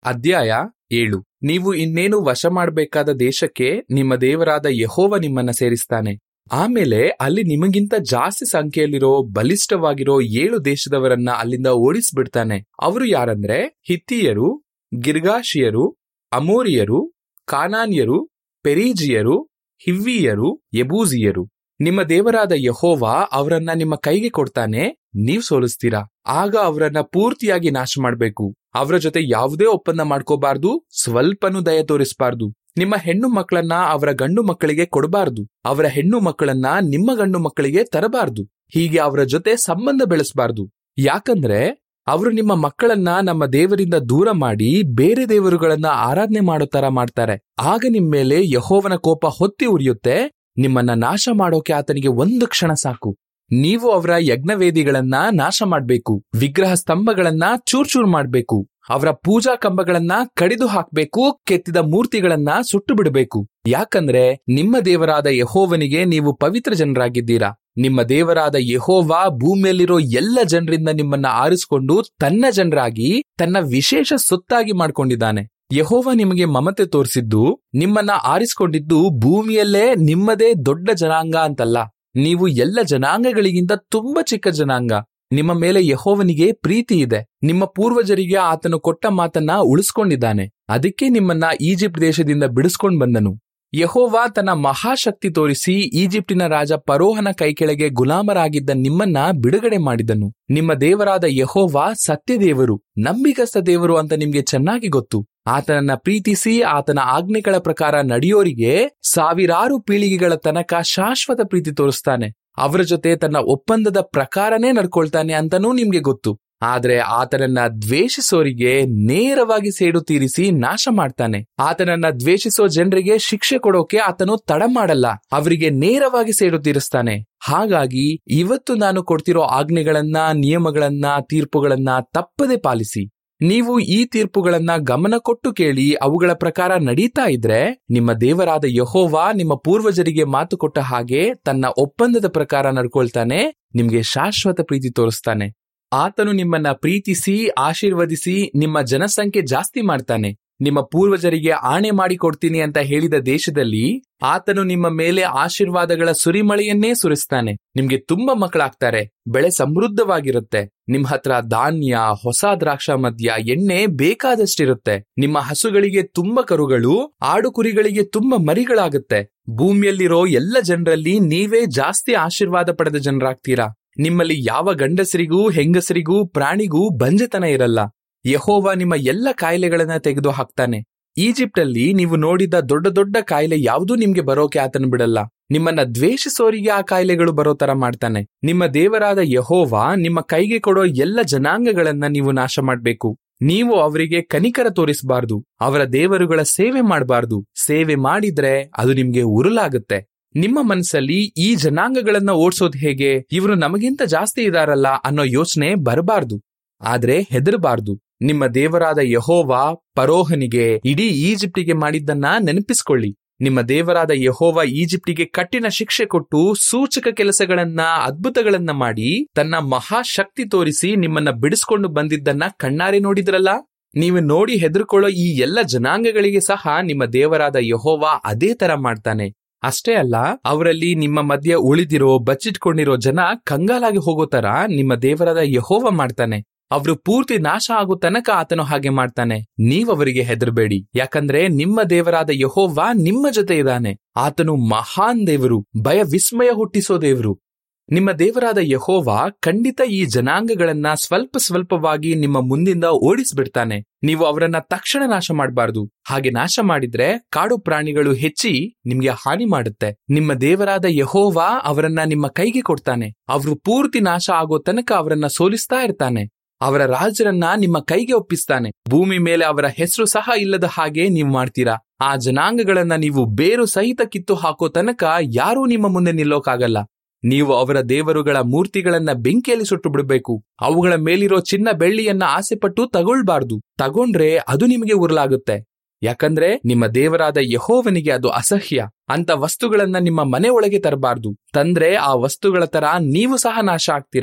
ಅಧ್ಯಾಯ ಏಳು ನೀವು ಇನ್ನೇನು ವಶ ಮಾಡಬೇಕಾದ ದೇಶಕ್ಕೆ ನಿಮ್ಮ ದೇವರಾದ ಯಹೋವ ನಿಮ್ಮನ್ನ ಸೇರಿಸ್ತಾನೆ ಆಮೇಲೆ ಅಲ್ಲಿ ನಿಮಗಿಂತ ಜಾಸ್ತಿ ಸಂಖ್ಯೆಯಲ್ಲಿರೋ ಬಲಿಷ್ಠವಾಗಿರೋ ಏಳು ದೇಶದವರನ್ನ ಅಲ್ಲಿಂದ ಓಡಿಸ್ಬಿಡ್ತಾನೆ ಅವರು ಯಾರಂದ್ರೆ ಹಿತ್ತಿಯರು ಗಿರ್ಗಾಶಿಯರು ಅಮೋರಿಯರು ಕಾನಾನ್ಯರು ಪೆರೀಜಿಯರು ಹಿವ್ವಿಯರು ಯಬೂಸಿಯರು ನಿಮ್ಮ ದೇವರಾದ ಯಹೋವ ಅವರನ್ನ ನಿಮ್ಮ ಕೈಗೆ ಕೊಡ್ತಾನೆ ನೀವ್ ಸೋಲಿಸ್ತೀರಾ ಆಗ ಅವರನ್ನ ಪೂರ್ತಿಯಾಗಿ ನಾಶ ಮಾಡ್ಬೇಕು ಅವರ ಜೊತೆ ಯಾವುದೇ ಒಪ್ಪಂದ ಮಾಡ್ಕೋಬಾರ್ದು ಸ್ವಲ್ಪನೂ ದಯ ತೋರಿಸಬಾರ್ದು ನಿಮ್ಮ ಹೆಣ್ಣು ಮಕ್ಕಳನ್ನ ಅವರ ಗಂಡು ಮಕ್ಕಳಿಗೆ ಕೊಡಬಾರ್ದು ಅವರ ಹೆಣ್ಣು ಮಕ್ಕಳನ್ನ ನಿಮ್ಮ ಗಂಡು ಮಕ್ಕಳಿಗೆ ತರಬಾರ್ದು ಹೀಗೆ ಅವರ ಜೊತೆ ಸಂಬಂಧ ಬೆಳೆಸಬಾರ್ದು ಯಾಕಂದ್ರೆ ಅವರು ನಿಮ್ಮ ಮಕ್ಕಳನ್ನ ನಮ್ಮ ದೇವರಿಂದ ದೂರ ಮಾಡಿ ಬೇರೆ ದೇವರುಗಳನ್ನ ಆರಾಧನೆ ಮಾಡೋ ತರ ಮಾಡ್ತಾರೆ ಆಗ ನಿಮ್ ಮೇಲೆ ಯಹೋವನ ಕೋಪ ಹೊತ್ತಿ ಉರಿಯುತ್ತೆ ನಿಮ್ಮನ್ನ ನಾಶ ಮಾಡೋಕೆ ಆತನಿಗೆ ಒಂದು ಕ್ಷಣ ಸಾಕು ನೀವು ಅವರ ಯಜ್ಞವೇದಿಗಳನ್ನ ನಾಶ ಮಾಡ್ಬೇಕು ವಿಗ್ರಹ ಸ್ತಂಭಗಳನ್ನ ಚೂರ್ ಚೂರ್ ಮಾಡ್ಬೇಕು ಅವರ ಪೂಜಾ ಕಂಬಗಳನ್ನ ಕಡಿದು ಹಾಕ್ಬೇಕು ಕೆತ್ತಿದ ಮೂರ್ತಿಗಳನ್ನ ಸುಟ್ಟು ಬಿಡಬೇಕು ಯಾಕಂದ್ರೆ ನಿಮ್ಮ ದೇವರಾದ ಯಹೋವನಿಗೆ ನೀವು ಪವಿತ್ರ ಜನರಾಗಿದ್ದೀರಾ ನಿಮ್ಮ ದೇವರಾದ ಯಹೋವ ಭೂಮಿಯಲ್ಲಿರೋ ಎಲ್ಲ ಜನರಿಂದ ನಿಮ್ಮನ್ನ ಆರಿಸಿಕೊಂಡು ತನ್ನ ಜನರಾಗಿ ತನ್ನ ವಿಶೇಷ ಸೊತ್ತಾಗಿ ಮಾಡ್ಕೊಂಡಿದ್ದಾನೆ ಯಹೋವ ನಿಮಗೆ ಮಮತೆ ತೋರಿಸಿದ್ದು ನಿಮ್ಮನ್ನ ಆರಿಸಿಕೊಂಡಿದ್ದು ಭೂಮಿಯಲ್ಲೇ ನಿಮ್ಮದೇ ದೊಡ್ಡ ಜನಾಂಗ ಅಂತಲ್ಲ ನೀವು ಎಲ್ಲ ಜನಾಂಗಗಳಿಗಿಂತ ತುಂಬಾ ಚಿಕ್ಕ ಜನಾಂಗ ನಿಮ್ಮ ಮೇಲೆ ಯಹೋವನಿಗೆ ಪ್ರೀತಿ ಇದೆ ನಿಮ್ಮ ಪೂರ್ವಜರಿಗೆ ಆತನು ಕೊಟ್ಟ ಮಾತನ್ನ ಉಳಿಸ್ಕೊಂಡಿದ್ದಾನೆ ಅದಕ್ಕೆ ನಿಮ್ಮನ್ನ ಈಜಿಪ್ಟ್ ದೇಶದಿಂದ ಬಿಡಿಸ್ಕೊಂಡ್ ಬಂದನು ಯಹೋವ ತನ್ನ ಮಹಾಶಕ್ತಿ ತೋರಿಸಿ ಈಜಿಪ್ಟಿನ ರಾಜ ಪರೋಹನ ಕೈಕೆಳಗೆ ಗುಲಾಮರಾಗಿದ್ದ ನಿಮ್ಮನ್ನ ಬಿಡುಗಡೆ ಮಾಡಿದನು ನಿಮ್ಮ ದೇವರಾದ ಯಹೋವ ಸತ್ಯದೇವರು ನಂಬಿಕಸ್ಥ ದೇವರು ಅಂತ ನಿಮ್ಗೆ ಚೆನ್ನಾಗಿ ಗೊತ್ತು ಆತನನ್ನ ಪ್ರೀತಿಸಿ ಆತನ ಆಜ್ಞೆಗಳ ಪ್ರಕಾರ ನಡೆಯೋರಿಗೆ ಸಾವಿರಾರು ಪೀಳಿಗೆಗಳ ತನಕ ಶಾಶ್ವತ ಪ್ರೀತಿ ತೋರಿಸ್ತಾನೆ ಅವರ ಜೊತೆ ತನ್ನ ಒಪ್ಪಂದದ ಪ್ರಕಾರನೇ ನಡ್ಕೊಳ್ತಾನೆ ಅಂತನೂ ನಿಮ್ಗೆ ಗೊತ್ತು ಆದ್ರೆ ಆತನನ್ನ ದ್ವೇಷಿಸೋರಿಗೆ ನೇರವಾಗಿ ಸೇಡು ತೀರಿಸಿ ನಾಶ ಮಾಡ್ತಾನೆ ಆತನನ್ನ ದ್ವೇಷಿಸೋ ಜನರಿಗೆ ಶಿಕ್ಷೆ ಕೊಡೋಕೆ ಆತನು ತಡ ಮಾಡಲ್ಲ ಅವರಿಗೆ ನೇರವಾಗಿ ಸೇಡು ತೀರಿಸ್ತಾನೆ ಹಾಗಾಗಿ ಇವತ್ತು ನಾನು ಕೊಡ್ತಿರೋ ಆಜ್ಞೆಗಳನ್ನ ನಿಯಮಗಳನ್ನ ತೀರ್ಪುಗಳನ್ನ ತಪ್ಪದೆ ಪಾಲಿಸಿ ನೀವು ಈ ತೀರ್ಪುಗಳನ್ನ ಗಮನ ಕೊಟ್ಟು ಕೇಳಿ ಅವುಗಳ ಪ್ರಕಾರ ನಡೀತಾ ಇದ್ರೆ ನಿಮ್ಮ ದೇವರಾದ ಯಹೋವ ನಿಮ್ಮ ಪೂರ್ವಜರಿಗೆ ಮಾತು ಕೊಟ್ಟ ಹಾಗೆ ತನ್ನ ಒಪ್ಪಂದದ ಪ್ರಕಾರ ನಡ್ಕೊಳ್ತಾನೆ ನಿಮ್ಗೆ ಶಾಶ್ವತ ಪ್ರೀತಿ ತೋರಿಸ್ತಾನೆ ಆತನು ನಿಮ್ಮನ್ನ ಪ್ರೀತಿಸಿ ಆಶೀರ್ವದಿಸಿ ನಿಮ್ಮ ಜನಸಂಖ್ಯೆ ಜಾಸ್ತಿ ಮಾಡ್ತಾನೆ ನಿಮ್ಮ ಪೂರ್ವಜರಿಗೆ ಆಣೆ ಮಾಡಿ ಕೊಡ್ತೀನಿ ಅಂತ ಹೇಳಿದ ದೇಶದಲ್ಲಿ ಆತನು ನಿಮ್ಮ ಮೇಲೆ ಆಶೀರ್ವಾದಗಳ ಸುರಿಮಳೆಯನ್ನೇ ಸುರಿಸ್ತಾನೆ ನಿಮ್ಗೆ ತುಂಬಾ ಮಕ್ಕಳಾಗ್ತಾರೆ ಬೆಳೆ ಸಮೃದ್ಧವಾಗಿರುತ್ತೆ ನಿಮ್ ಹತ್ರ ಧಾನ್ಯ ಹೊಸ ದ್ರಾಕ್ಷ ಮದ್ಯ ಎಣ್ಣೆ ಬೇಕಾದಷ್ಟಿರುತ್ತೆ ನಿಮ್ಮ ಹಸುಗಳಿಗೆ ತುಂಬಾ ಕರುಗಳು ಆಡು ಕುರಿಗಳಿಗೆ ತುಂಬಾ ಮರಿಗಳಾಗುತ್ತೆ ಭೂಮಿಯಲ್ಲಿರೋ ಎಲ್ಲ ಜನರಲ್ಲಿ ನೀವೇ ಜಾಸ್ತಿ ಆಶೀರ್ವಾದ ಪಡೆದ ಜನರಾಗ್ತೀರಾ ನಿಮ್ಮಲ್ಲಿ ಯಾವ ಗಂಡಸರಿಗೂ ಹೆಂಗಸರಿಗೂ ಪ್ರಾಣಿಗೂ ಬಂಜೆತನ ಇರಲ್ಲ ಯಹೋವ ನಿಮ್ಮ ಎಲ್ಲ ಕಾಯಿಲೆಗಳನ್ನ ತೆಗೆದು ಹಾಕ್ತಾನೆ ಈಜಿಪ್ಟ್ ಅಲ್ಲಿ ನೀವು ನೋಡಿದ ದೊಡ್ಡ ದೊಡ್ಡ ಕಾಯಿಲೆ ಯಾವುದೂ ನಿಮ್ಗೆ ಬರೋಕೆ ಆತನ ಬಿಡಲ್ಲ ನಿಮ್ಮನ್ನ ದ್ವೇಷಿಸೋರಿಗೆ ಆ ಕಾಯಿಲೆಗಳು ಬರೋ ತರ ಮಾಡ್ತಾನೆ ನಿಮ್ಮ ದೇವರಾದ ಯಹೋವ ನಿಮ್ಮ ಕೈಗೆ ಕೊಡೋ ಎಲ್ಲ ಜನಾಂಗಗಳನ್ನ ನೀವು ನಾಶ ಮಾಡ್ಬೇಕು ನೀವು ಅವರಿಗೆ ಕನಿಕರ ತೋರಿಸಬಾರ್ದು ಅವರ ದೇವರುಗಳ ಸೇವೆ ಮಾಡಬಾರ್ದು ಸೇವೆ ಮಾಡಿದ್ರೆ ಅದು ನಿಮ್ಗೆ ಉರುಲಾಗುತ್ತೆ ನಿಮ್ಮ ಮನಸ್ಸಲ್ಲಿ ಈ ಜನಾಂಗಗಳನ್ನ ಓಡಿಸೋದು ಹೇಗೆ ಇವರು ನಮಗಿಂತ ಜಾಸ್ತಿ ಇದಾರಲ್ಲ ಅನ್ನೋ ಯೋಚನೆ ಬರಬಾರ್ದು ಆದ್ರೆ ಹೆದರಬಾರ್ದು ನಿಮ್ಮ ದೇವರಾದ ಯಹೋವ ಪರೋಹನಿಗೆ ಇಡೀ ಈಜಿಪ್ಟಿಗೆ ಮಾಡಿದ್ದನ್ನ ನೆನಪಿಸ್ಕೊಳ್ಳಿ ನಿಮ್ಮ ದೇವರಾದ ಯಹೋವ ಈಜಿಪ್ಟಿಗೆ ಕಠಿಣ ಶಿಕ್ಷೆ ಕೊಟ್ಟು ಸೂಚಕ ಕೆಲಸಗಳನ್ನ ಅದ್ಭುತಗಳನ್ನ ಮಾಡಿ ತನ್ನ ಮಹಾಶಕ್ತಿ ತೋರಿಸಿ ನಿಮ್ಮನ್ನ ಬಿಡಿಸ್ಕೊಂಡು ಬಂದಿದ್ದನ್ನ ಕಣ್ಣಾರೆ ನೋಡಿದ್ರಲ್ಲ ನೀವು ನೋಡಿ ಹೆದರ್ಕೊಳ್ಳೋ ಈ ಎಲ್ಲ ಜನಾಂಗಗಳಿಗೆ ಸಹ ನಿಮ್ಮ ದೇವರಾದ ಯಹೋವ ಅದೇ ತರ ಮಾಡ್ತಾನೆ ಅಷ್ಟೇ ಅಲ್ಲ ಅವರಲ್ಲಿ ನಿಮ್ಮ ಮಧ್ಯೆ ಉಳಿದಿರೋ ಬಚ್ಚಿಟ್ಕೊಂಡಿರೋ ಜನ ಕಂಗಾಲಾಗಿ ಹೋಗೋ ತರ ನಿಮ್ಮ ದೇವರಾದ ಯಹೋವ ಮಾಡ್ತಾನೆ ಅವರು ಪೂರ್ತಿ ನಾಶ ಆಗೋ ತನಕ ಆತನು ಹಾಗೆ ಮಾಡ್ತಾನೆ ನೀವವರಿಗೆ ಹೆದರಬೇಡಿ ಯಾಕಂದ್ರೆ ನಿಮ್ಮ ದೇವರಾದ ಯಹೋವ ನಿಮ್ಮ ಜೊತೆ ಇದ್ದಾನೆ ಆತನು ಮಹಾನ್ ದೇವರು ಭಯ ವಿಸ್ಮಯ ಹುಟ್ಟಿಸೋ ದೇವರು ನಿಮ್ಮ ದೇವರಾದ ಯಹೋವ ಖಂಡಿತ ಈ ಜನಾಂಗಗಳನ್ನ ಸ್ವಲ್ಪ ಸ್ವಲ್ಪವಾಗಿ ನಿಮ್ಮ ಮುಂದಿಂದ ಓಡಿಸ್ಬಿಡ್ತಾನೆ ನೀವು ಅವರನ್ನ ತಕ್ಷಣ ನಾಶ ಮಾಡಬಾರ್ದು ಹಾಗೆ ನಾಶ ಮಾಡಿದ್ರೆ ಕಾಡು ಪ್ರಾಣಿಗಳು ಹೆಚ್ಚಿ ನಿಮ್ಗೆ ಹಾನಿ ಮಾಡುತ್ತೆ ನಿಮ್ಮ ದೇವರಾದ ಯಹೋವ ಅವರನ್ನ ನಿಮ್ಮ ಕೈಗೆ ಕೊಡ್ತಾನೆ ಅವರು ಪೂರ್ತಿ ನಾಶ ಆಗೋ ತನಕ ಅವರನ್ನ ಸೋಲಿಸ್ತಾ ಇರ್ತಾನೆ ಅವರ ರಾಜರನ್ನ ನಿಮ್ಮ ಕೈಗೆ ಒಪ್ಪಿಸ್ತಾನೆ ಭೂಮಿ ಮೇಲೆ ಅವರ ಹೆಸರು ಸಹ ಇಲ್ಲದ ಹಾಗೆ ನೀವು ಮಾಡ್ತೀರಾ ಆ ಜನಾಂಗಗಳನ್ನ ನೀವು ಬೇರು ಸಹಿತ ಕಿತ್ತು ಹಾಕೋ ತನಕ ಯಾರೂ ನಿಮ್ಮ ಮುಂದೆ ನಿಲ್ಲೋಕಾಗಲ್ಲ ನೀವು ಅವರ ದೇವರುಗಳ ಮೂರ್ತಿಗಳನ್ನ ಬೆಂಕಿಯಲ್ಲಿ ಸುಟ್ಟು ಬಿಡಬೇಕು ಅವುಗಳ ಮೇಲಿರೋ ಚಿನ್ನ ಬೆಳ್ಳಿಯನ್ನ ಆಸೆಪಟ್ಟು ತಗೊಳ್ಬಾರ್ದು ತಗೊಂಡ್ರೆ ಅದು ನಿಮಗೆ ಉರುಲಾಗುತ್ತೆ ಯಾಕಂದ್ರೆ ನಿಮ್ಮ ದೇವರಾದ ಯಹೋವನಿಗೆ ಅದು ಅಸಹ್ಯ ಅಂತ ವಸ್ತುಗಳನ್ನ ನಿಮ್ಮ ಮನೆ ಒಳಗೆ ತರಬಾರ್ದು ತಂದ್ರೆ ಆ ವಸ್ತುಗಳ ತರ ನೀವು ಸಹ ನಾಶ ಆಗ್ತೀರಾ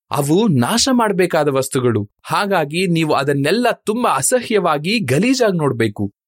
ಅವು ನಾಶ ಮಾಡಬೇಕಾದ ವಸ್ತುಗಳು ಹಾಗಾಗಿ ನೀವು ಅದನ್ನೆಲ್ಲ ತುಂಬಾ ಅಸಹ್ಯವಾಗಿ ಗಲೀಜಾಗಿ ನೋಡ್ಬೇಕು